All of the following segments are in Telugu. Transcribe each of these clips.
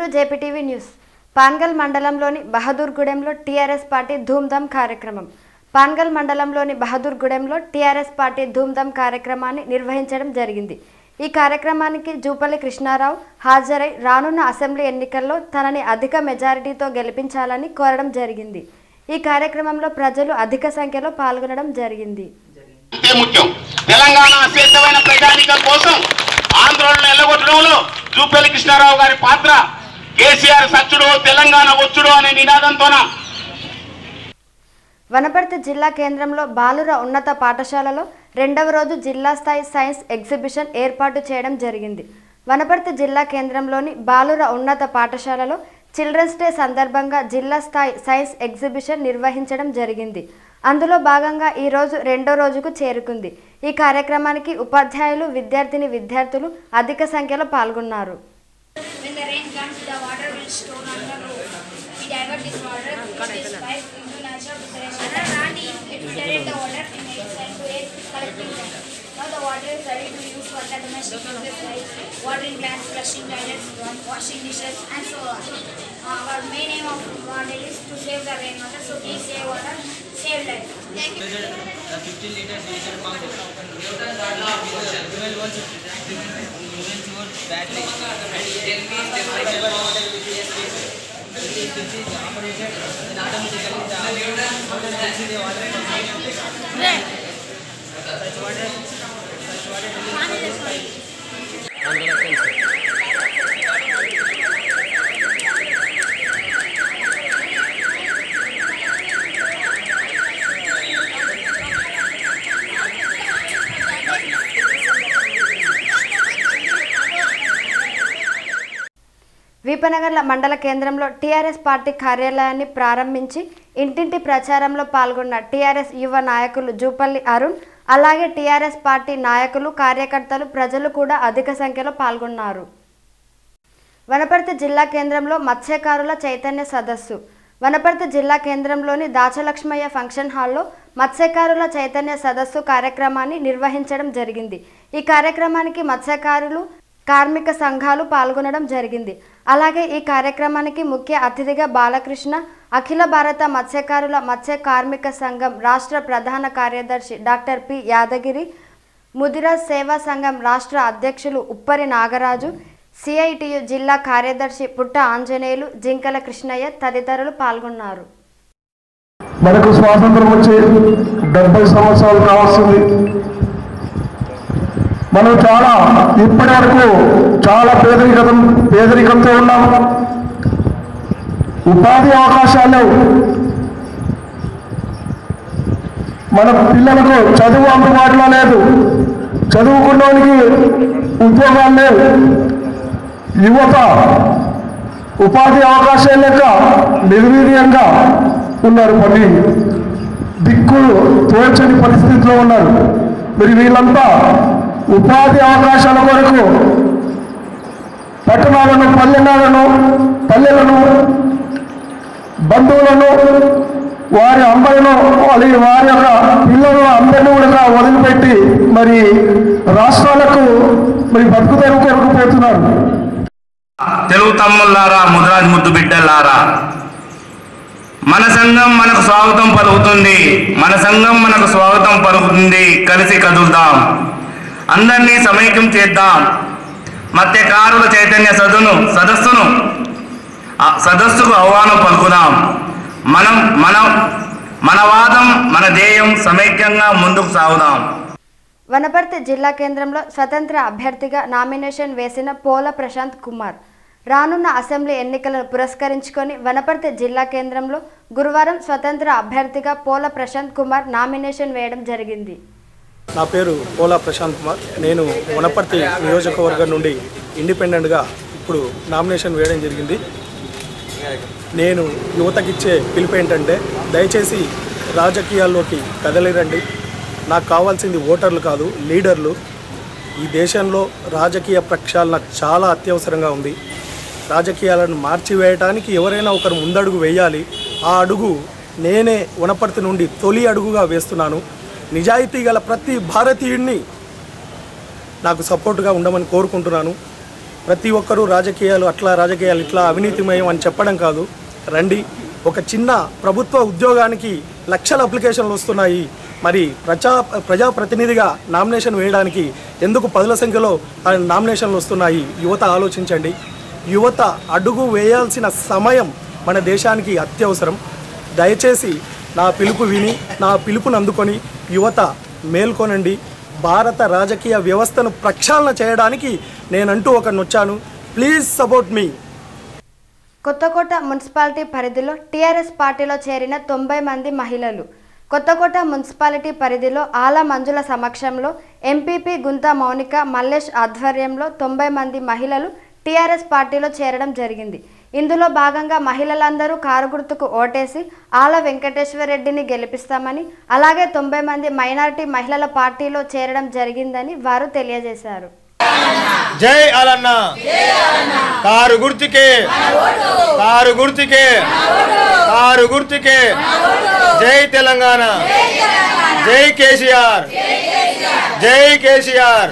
జేపీటీవీ న్యూస్ పాన్గల్ మండలంలోని బహదూర్గూడెంలో టీఆర్ఎస్ పార్టీ ధూమ్ధామ్ కార్యక్రమం పాన్గల్ మండలంలోని బహదూర్గూడెంలో టీఆర్ఎస్ పార్టీ ధూమ్ధామ్ కార్యక్రమాన్ని నిర్వహించడం జరిగింది ఈ కార్యక్రమానికి జూపల్లి కృష్ణారావు హాజరై రానున్న అసెంబ్లీ ఎన్నికల్లో తనని అధిక మెజారిటీతో గెలిపించాలని కోరడం జరిగింది ఈ కార్యక్రమంలో ప్రజలు అధిక సంఖ్యలో పాల్గొనడం జరిగింది ఇదే ముఖ్యం తెలంగాణ అశ్వేతమైన ప్రజానికం కోసం ఆంధ్రోళన ఎల్లగొట్టడంలో జూపల్లి కృష్ణారావు గారి పాత్ర కేసీఆర్ సచ్చుడు తెలంగాణ వచ్చుడు అనే నినాదంతోన వనపర్తి జిల్లా కేంద్రంలో బాలుర ఉన్నత పాఠశాలలో రెండవ రోజు జిల్లా స్థాయి సైన్స్ ఎగ్జిబిషన్ ఏర్పాటు చేయడం జరిగింది వనపర్తి జిల్లా కేంద్రంలోని బాలుర ఉన్నత పాఠశాలలో చిల్డ్రన్స్ డే సందర్భంగా జిల్లా స్థాయి సైన్స్ ఎగ్జిబిషన్ నిర్వహించడం జరిగింది అందులో భాగంగా ఈ రోజు రెండో రోజుకు చేరుకుంది ఈ కార్యక్రమానికి ఉపాధ్యాయులు విద్యార్థిని విద్యార్థులు అధిక సంఖ్యలో పాల్గొన్నారు When the rain comes, the water will store on the roof. We divert this water through this pipe into natural filtration and it filtered the water in its side to a collecting tank. Now the water is ready to use for the domestic uses like watering plants, flushing toilets, washing dishes and so on. Uh, our main aim of model is to save the rainwater. So please save water, save life. Thank you. The 15 liters water pump will once moving towards battery and whatever water which is wasted, it is this is operated then automatically the water gets in the water pump. Such water such water released from this pipe. వీపనగర్ల మండల కేంద్రంలో టీఆర్ఎస్ పార్టీ కార్యాలయాన్ని ప్రారంభించి ఇంటింటి ప్రచారంలో పాల్గొన్న టీఆర్ఎస్ యువ నాయకులు జూపల్లి అరుణ్ అలాగే టీఆర్ఎస్ పార్టీ నాయకులు కార్యకర్తలు ప్రజలు కూడా అధిక సంఖ్యలో పాల్గొన్నారు వనపర్తి జిల్లా కేంద్రంలో మత్స్యకారుల చైతన్య సదస్సు వనపర్తి జిల్లా కేంద్రంలోని దాచలక్ష్మయ్య ఫంక్షన్ హాల్లో మత్స్యకారుల చైతన్య సదస్సు కార్యక్రమాన్ని నిర్వహించడం జరిగింది ఈ కార్యక్రమానికి మత్స్యకారులు కార్మిక సంఘాలు పాల్గొనడం జరిగింది అలాగే ఈ కార్యక్రమానికి ముఖ్య అతిథిగా బాలకృష్ణ అఖిల భారత మత్స్యకారుల మత్స్య కార్మిక సంఘం రాష్ట్ర ప్రధాన కార్యదర్శి డాక్టర్ పి యాదగిరి ముదిరాజ్ సేవా సంఘం రాష్ట్ర అధ్యక్షులు ఉప్పరి నాగరాజు సిఐటియు జిల్లా కార్యదర్శి పుట్ట ఆంజనేయులు జింకల కృష్ణయ్య తదితరులు పాల్గొన్నారు మనకు స్వాతంత్రం వచ్చి డెబ్బై సంవత్సరాలు కావస్తుంది మనం చాలా ఇప్పటి వరకు చాలా పేదరికం పేదరికంతో ఉన్నాం ఉపాధి అవకాశాలు లేవు మన పిల్లలకు చదువు అందుబాటులో లేదు చదువుకున్నోనికి ఉద్యోగాలు లేవు యువత ఉపాధి అవకాశాలు లేక నిర్వీర్యంగా ఉన్నారు పని దిక్కులు తోచని పరిస్థితిలో ఉన్నారు మరి వీళ్ళంతా ఉపాధి అవకాశాల కొరకు పట్టణాలను పల్లెనాలను పల్లెలను బంధువులను వారి అమ్మాయిలను వారి వారి యొక్క పిల్లలను అందరినీ కూడా వదిలిపెట్టి మరి రాష్ట్రాలకు మరి బతుకుదెరువు కొరకు పోతున్నారు తెలుగు తమ్ముళ్ళారా ముదిరాజ్ ముద్దు బిడ్డలారా మన సంఘం మనకు స్వాగతం పలుకుతుంది మన సంఘం మనకు స్వాగతం పలుకుతుంది కలిసి కదులుదాం అందరినీ సమైక్యం చేద్దాం మత్స్యకారుల చైతన్య సదును సదస్సును ఆ సదస్సుకు ఆహ్వానం పలుకుదాం మనం మనం మన వాదం మన ధ్యేయం సమైక్యంగా ముందుకు సాగుదాం వనపర్తి జిల్లా కేంద్రంలో స్వతంత్ర అభ్యర్థిగా నామినేషన్ వేసిన పోల ప్రశాంత్ కుమార్ రానున్న అసెంబ్లీ ఎన్నికలను పురస్కరించుకొని వనపర్తి జిల్లా కేంద్రంలో గురువారం స్వతంత్ర అభ్యర్థిగా పోల ప్రశాంత్ కుమార్ నామినేషన్ వేయడం జరిగింది నా పేరు పోలా ప్రశాంత్ కుమార్ నేను వనపర్తి నియోజకవర్గం నుండి ఇండిపెండెంట్గా ఇప్పుడు నామినేషన్ వేయడం జరిగింది నేను యువతకిచ్చే పిలుపు ఏంటంటే దయచేసి రాజకీయాల్లోకి కదలిరండి నాకు కావాల్సింది ఓటర్లు కాదు లీడర్లు ఈ దేశంలో రాజకీయ ప్రక్షాళన చాలా అత్యవసరంగా ఉంది రాజకీయాలను మార్చివేయటానికి ఎవరైనా ఒకరు ముందడుగు వేయాలి ఆ అడుగు నేనే వనపర్తి నుండి తొలి అడుగుగా వేస్తున్నాను నిజాయితీ గల ప్రతి భారతీయుడిని నాకు సపోర్టుగా ఉండమని కోరుకుంటున్నాను ప్రతి ఒక్కరూ రాజకీయాలు అట్లా రాజకీయాలు ఇట్లా అవినీతిమయం అని చెప్పడం కాదు రండి ఒక చిన్న ప్రభుత్వ ఉద్యోగానికి లక్షల అప్లికేషన్లు వస్తున్నాయి మరి ప్రజా ప్రజాప్రతినిధిగా నామినేషన్ వేయడానికి ఎందుకు పదుల సంఖ్యలో ఆ నామినేషన్లు వస్తున్నాయి యువత ఆలోచించండి యువత అడుగు వేయాల్సిన సమయం మన దేశానికి అత్యవసరం దయచేసి నా పిలుపు విని నా పిలుపును అందుకొని యువత మేల్కొనండి భారత రాజకీయ వ్యవస్థను ప్రక్షాళన చేయడానికి నేనంటూ ఒక నొచ్చాను ప్లీజ్ సపోర్ట్ మీ కొత్తకోట మున్సిపాలిటీ పరిధిలో టీఆర్ఎస్ పార్టీలో చేరిన తొంభై మంది మహిళలు కొత్తకోట మున్సిపాలిటీ పరిధిలో ఆల మంజుల సమక్షంలో ఎంపీపీ గుంత మౌనిక మల్లేష్ ఆధ్వర్యంలో తొంభై మంది మహిళలు టీఆర్ఎస్ పార్టీలో చేరడం జరిగింది ఇందులో భాగంగా మహిళలందరూ కారు గుర్తుకు ఓటేసి ఆల వెంకటేశ్వర రెడ్డిని గెలిపిస్తామని అలాగే తొంభై మంది మైనారిటీ మహిళల పార్టీలో చేరడం జరిగిందని వారు తెలియజేశారు జై అలన్న కారు గుర్తుకే కారు గుర్తుకే కారు గుర్తుకే జై తెలంగాణ జై కేసీఆర్ జై కేసీఆర్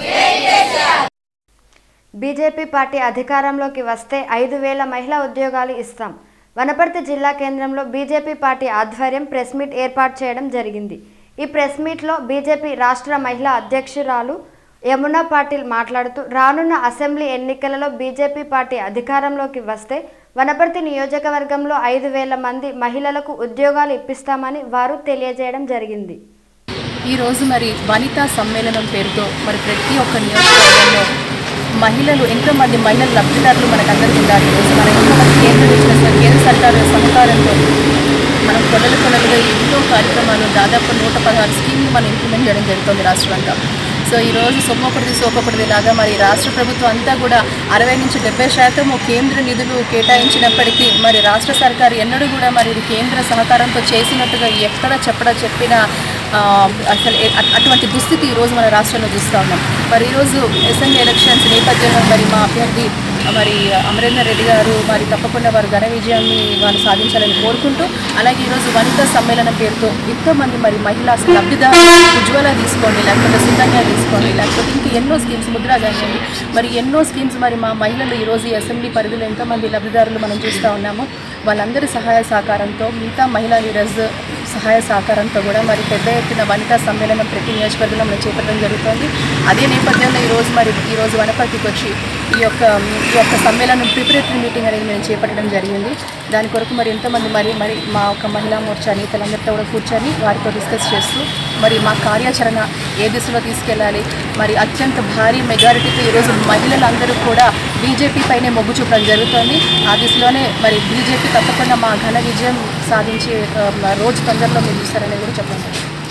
బీజేపీ పార్టీ అధికారంలోకి వస్తే ఐదు వేల మహిళా ఉద్యోగాలు ఇస్తాం వనపర్తి జిల్లా కేంద్రంలో బీజేపీ పార్టీ ఆధ్వర్యం ప్రెస్ మీట్ ఏర్పాటు చేయడం జరిగింది ఈ ప్రెస్ మీట్లో బీజేపీ రాష్ట్ర మహిళా అధ్యక్షురాలు యమునా పాటిల్ మాట్లాడుతూ రానున్న అసెంబ్లీ ఎన్నికలలో బీజేపీ పార్టీ అధికారంలోకి వస్తే వనపర్తి నియోజకవర్గంలో ఐదు వేల మంది మహిళలకు ఉద్యోగాలు ఇప్పిస్తామని వారు తెలియజేయడం జరిగింది ఈరోజు మరి వనితా సమ్మేళనం పేరుతో మరి ప్రతి ఒక్క నియోజకవర్గంలో మహిళలు ఎంతోమంది మహిళలు లబ్ధిదారులు మనకందరికీ ఉన్నారు ఈరోజు మన ఎంతోమంది కేంద్రం ఇచ్చిన కేంద్ర సర్కారు సహకారంతో మనం కొలలు కొలలుగా ఎన్నో కార్యక్రమాలు దాదాపు నూట పదహారు స్కీమ్లు మనం ఇంప్లిమెంట్ చేయడం జరుగుతుంది రాష్ట్రమంతా సో ఈరోజు సొమ్మొకటిది సోకొకటిది లాగా మరి రాష్ట్ర ప్రభుత్వం అంతా కూడా అరవై నుంచి డెబ్బై శాతం కేంద్ర నిధులు కేటాయించినప్పటికీ మరి రాష్ట్ర సర్కారు ఎన్నడూ కూడా మరి ఇది కేంద్ర సహకారంతో చేసినట్టుగా ఎక్కడ చెప్పడా చెప్పిన ఆ, అసలు ఏ- అట్- అటువంటి దుస్థితి ఈరోజు మన రాష్ట్రంలో చూస్తూ ఉన్నాం మరి ఈరోజు అసెంబ్లీ ఎలక్షన్స్ నేపథ్యంలో మరి మా అభ్యర్థి మరి అమరేందర్ రెడ్డి గారు మరి తప్పకుండా వారు ఘన విజయాన్ని వారు సాధించాలని కోరుకుంటూ అలాగే ఈరోజు వనితా సమ్మేళనం పేరుతో ఎంతోమంది మరి మహిళా లబ్ధిదారులు ఉజ్వల తీసుకోండి లేకపోతే సుకన్య తీసుకోండి లేకపోతే ఇంకా ఎన్నో స్కీమ్స్ ముద్రా కానివ్వండి మరి ఎన్నో స్కీమ్స్ మరి మా మహిళలు ఈరోజు ఈ అసెంబ్లీ పరిధిలో ఎంతోమంది లబ్ధిదారులు మనం చూస్తూ ఉన్నాము వాళ్ళందరి సహాయ సహకారంతో మిగతా మహిళా లీడర్స్ సహాయ సహకారంతో కూడా మరి పెద్ద ఎత్తున వనితా సమ్మేళనం ప్రతి నియోజకవర్గంలో మనం చేపట్టడం జరుగుతుంది అదే నేపథ్యంలో ఈరోజు మరి ఈరోజు వనపర్తికి వచ్చి ఈ యొక్క ఈ యొక్క సమ్మేళనం ప్రిపరేటరీ మీటింగ్ అనేది మేము చేపట్టడం జరిగింది దాని కొరకు మరి ఎంతోమంది మరి మరి మా ఒక మహిళా మోర్చా నేతలందరితో కూడా కూర్చొని వారితో డిస్కస్ చేస్తూ మరి మా కార్యాచరణ ఏ దిశలో తీసుకెళ్ళాలి మరి అత్యంత భారీ మెజారిటీతో ఈరోజు మహిళలందరూ కూడా బీజేపీ పైనే మొగ్గు చూపడం జరుగుతోంది ఆ దిశలోనే మరి బీజేపీ తప్పకుండా మా ఘన విజయం సాధించి ఆ, రోజు తొందరలో మీరు చూస్తారనేది కూడా చెప్పండి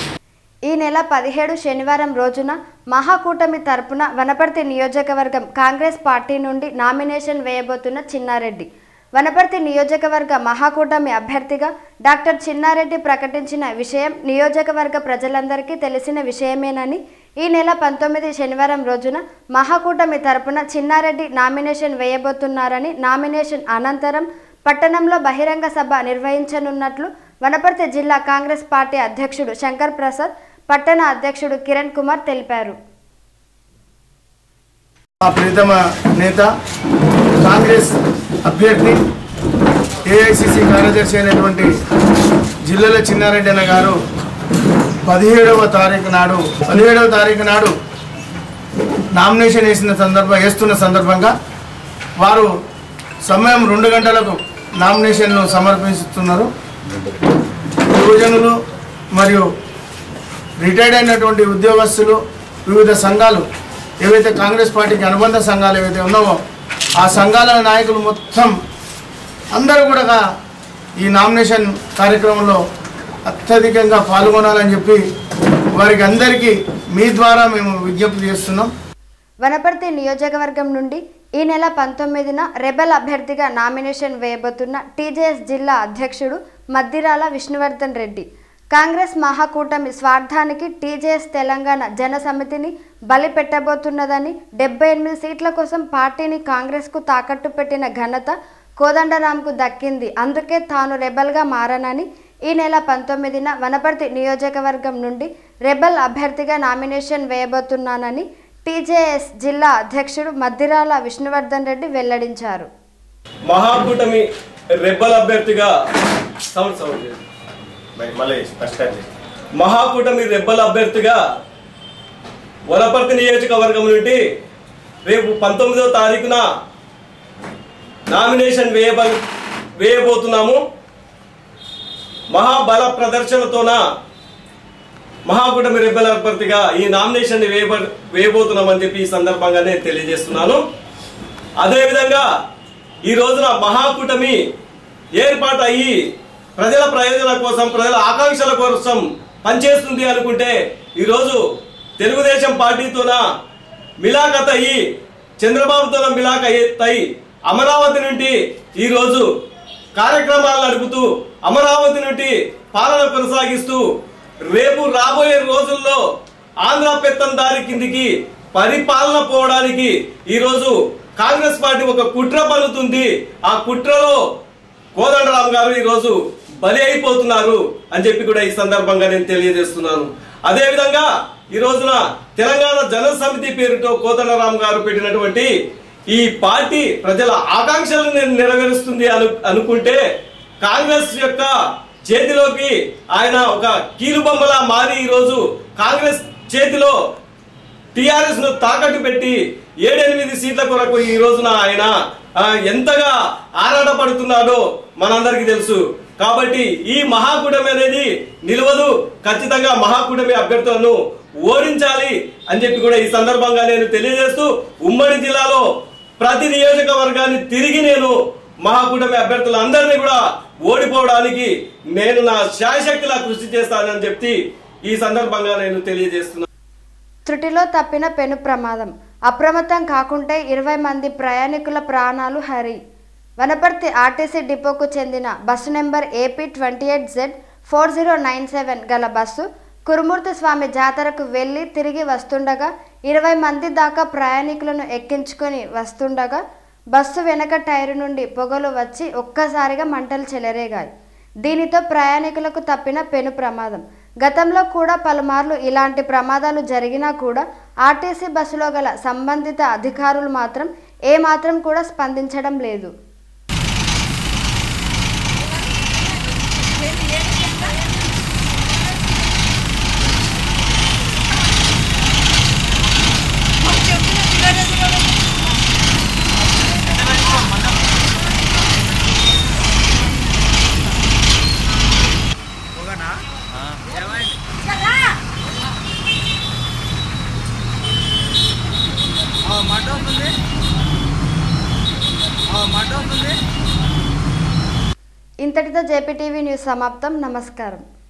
ఈ నెల పదిహేడు శనివారం రోజున మహాకూటమి తరపున వనపర్తి నియోజకవర్గం కాంగ్రెస్ పార్టీ నుండి నామినేషన్ వేయబోతున్న చిన్నారెడ్డి వనపర్తి నియోజకవర్గ మహాకూటమి అభ్యర్థిగా డాక్టర్ చిన్నారెడ్డి ప్రకటించిన విషయం నియోజకవర్గ ప్రజలందరికీ తెలిసిన విషయమేనని ఈ నెల పంతొమ్మిది శనివారం రోజున మహాకూటమి తరపున చిన్నారెడ్డి నామినేషన్ వేయబోతున్నారని నామినేషన్ అనంతరం పట్టణంలో బహిరంగ సభ నిర్వహించనున్నట్లు వనపర్తి జిల్లా కాంగ్రెస్ పార్టీ అధ్యక్షుడు శంకర్ ప్రసాద్ పట్టణ అధ్యక్షుడు కిరణ్ కుమార్ తెలిపారు మా ప్రీతమ నేత కాంగ్రెస్ అభ్యర్థి ఏఐసిసి కార్యదర్శి అయినటువంటి జిల్లాల చిన్నారెడ్డి అన్న గారు పదిహేడవ తారీఖు నాడు పదిహేడవ తారీఖు నాడు నామినేషన్ వేసిన సందర్భం వేస్తున్న సందర్భంగా వారు సమయం రెండు గంటలకు నామినేషన్ను సమర్పిస్తున్నారు యువజనులు మరియు రిటైర్డ్ అయినటువంటి ఉద్యోగస్తులు వివిధ సంఘాలు ఏవైతే కాంగ్రెస్ పార్టీకి అనుబంధ సంఘాలు ఏవైతే ఉన్నావో ఆ సంఘాల నాయకులు మొత్తం అందరూ కూడా ఈ నామినేషన్ కార్యక్రమంలో అత్యధికంగా పాల్గొనాలని చెప్పి వారికి అందరికీ మీ ద్వారా మేము విజ్ఞప్తి చేస్తున్నాం వనపర్తి నియోజకవర్గం నుండి ఈ నెల పంతొమ్మిదిన రెబల్ అభ్యర్థిగా నామినేషన్ వేయబోతున్న టీజేఎస్ జిల్లా అధ్యక్షుడు మద్దిరాల విష్ణువర్ధన్ రెడ్డి కాంగ్రెస్ మహాకూటమి స్వార్థానికి టీజేఎస్ తెలంగాణ జన సమితిని బలి పెట్టబోతున్నదని డెబ్బై ఎనిమిది సీట్ల కోసం పార్టీని కాంగ్రెస్కు తాకట్టు పెట్టిన ఘనత కోదండరాంకు దక్కింది అందుకే తాను రెబల్గా మారనని ఈ నెల పంతొమ్మిదిన వనపర్తి నియోజకవర్గం నుండి రెబల్ అభ్యర్థిగా నామినేషన్ వేయబోతున్నానని టీజేఎస్ జిల్లా అధ్యక్షుడు మద్దిరాల విష్ణువర్ధన్ రెడ్డి వెల్లడించారు మహాకూటమి రెబ్బల అభ్యర్థిగా సౌండ్ సౌండ్ చేయండి. మళ్ళీ స్పష్టంగా చేయి. మహాకూటమి రెబ్బల అభ్యర్థిగా వనపర్తి నియోజకవర్గం నుండి రేపు పంతొమ్మిదవ తారీఖున నామినేషన్ వేయబ వేయబోతున్నాము మహాబల ప్రదర్శనతోన మహాకూటమి రెబ్బల అభ్యర్థిగా ఈ నామినేషన్ వేయబ వేయబోతున్నామని చెప్పి ఈ సందర్భంగా నేను తెలియజేస్తున్నాను అదేవిధంగా ఈ రోజున మహాకూటమి ఏర్పాటు అయ్యి ప్రజల ప్రయోజనాల కోసం ప్రజల ఆకాంక్షల కోసం పనిచేస్తుంది అనుకుంటే ఈరోజు తెలుగుదేశం పార్టీతోన మిలాఖత్ అయ్యి చంద్రబాబుతోన మిలాఖత్ అయ్యి అమరావతి నుండి ఈరోజు కార్యక్రమాలు నడుపుతూ అమరావతి నుండి పాలన కొనసాగిస్తూ రేపు రాబోయే రోజుల్లో ఆంధ్ర పెత్తందారి కిందికి పరిపాలన పోవడానికి ఈరోజు కాంగ్రెస్ పార్టీ ఒక కుట్ర పన్నుతుంది ఆ కుట్రలో కోదండరామ్ గారు ఈరోజు బలి అయిపోతున్నారు అని చెప్పి కూడా ఈ సందర్భంగా నేను తెలియజేస్తున్నాను అదేవిధంగా ఈ రోజున తెలంగాణ జన సమితి పేరుతో కోదండరామ్ గారు పెట్టినటువంటి ఈ పార్టీ ప్రజల ఆకాంక్షలను నె- నెరవేరుస్తుంది అను అనుకుంటే కాంగ్రెస్ యొక్క చేతిలోకి ఆయన ఒక కీలుబొమ్మలా మారి ఈరోజు కాంగ్రెస్ చేతిలో టిఆర్ఎస్ ను తాకట్టు పెట్టి ఏడెనిమిది సీట్ల కొరకు ఈ రోజున ఆయన ఆ, ఎంతగా ఆరాటపడుతున్నాడో మనందరికీ తెలుసు కాబట్టి ఈ మహాకూటమి అనేది నిలవదు ఖచ్చితంగా మహాకూటమి అభ్యర్థులను ఓడించాలి అని చెప్పి కూడా ఈ సందర్భంగా నేను తెలియజేస్తూ ఉమ్మడి జిల్లాలో ప్రతి నియోజకవర్గాన్ని తిరిగి నేను మహాకూటమి అభ్యర్థులందరినీ కూడా ఓడిపోవడానికి నేను నా శాయశక్తిలా కృషి చేస్తానని చెప్పి ఈ సందర్భంగా నేను తెలియజేస్తున్నాను త్రుటిలో తప్పిన పెను ప్రమాదం అప్రమత్తం కాకుంటే ఇరవై మంది ప్రయాణికుల ప్రాణాలు హరి వనపర్తి ఆర్టీసీ డిపోకు చెందిన bus number AP twenty eight Z four zero nine seven గల బస్సు కురుమూర్తి స్వామి జాతరకు వెళ్ళి తిరిగి వస్తుండగా ఇరవై మంది దాకా ప్రయాణికులను ఎక్కించుకొని వస్తుండగా బస్సు వెనక టైరు నుండి పొగలు వచ్చి ఒక్కసారిగా మంటలు చెలరేగాయి దీనితో ప్రయాణికులకు తప్పిన పెను ప్రమాదం గతంలో కూడా పలుమార్లు ఇలాంటి ప్రమాదాలు జరిగినా కూడా ఆర్టీసీ బస్సులో గల సంబంధిత అధికారులు మాత్రం ఏమాత్రం కూడా స్పందించడం లేదు మాట వస్తుంది మాట వస్తుంది ఇంతటితో జేపీటీవీ న్యూస్ సమాప్తం నమస్కారం